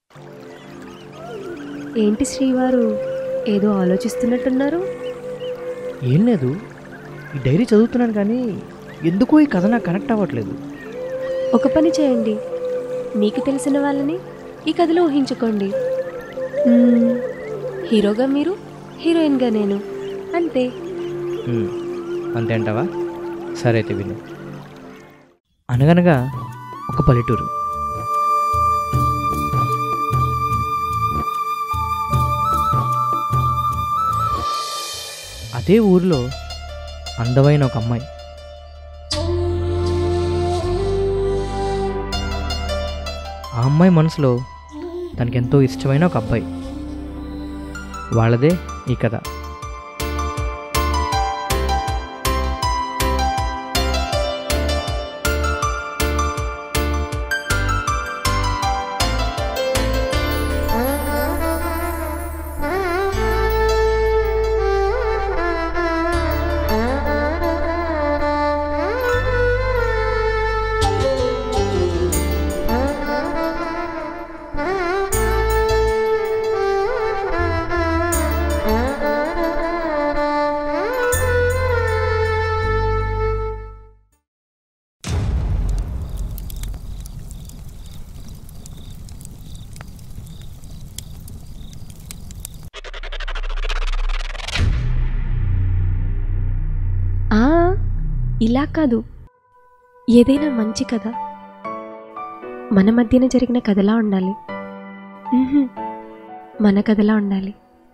ఏంటి శ్రీవారు ఏదో ఆలోచిస్తున్నట్టున్నారు ఏం లేదు ఈ డైరీ చదువుతున్నాను కానీ ఎందుకో ఈ కథ నాకు కనెక్ట్ అవ్వట్లేదు ఒక పని చేయండి మీకు తెలిసిన వాళ్ళని ఈ కథలో ఊహించుకోండి మ్మ్, హీరోగా మీరు హీరోయిన్గా నేను అంతే ఉమ్, అంతే అంటావా సరే అయితే విను అనగనగా ఒక పల్లెటూరు అదే ఊరిలో అందమైన ఒక అమ్మాయి ఆ అమ్మాయి మనసులో తనకెంతో ఇష్టమైన ఒక అబ్బాయి వాళ్ళదే ఈ కథ ఆ, ఇలా కాదు ఏదైనా మంచి కథ మన మధ్యన జరిగిన కథలా ఉండాలి మ్హూ, మన కథలా ఉండాలి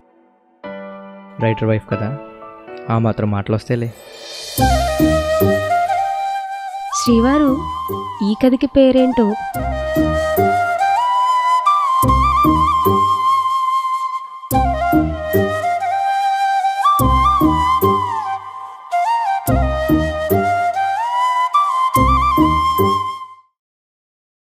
రైటర్ వైఫ్ కదా ఆ మాత్రం మాటలు వస్తేలే శ్రీవారు ఈ కథకి పేరేంటో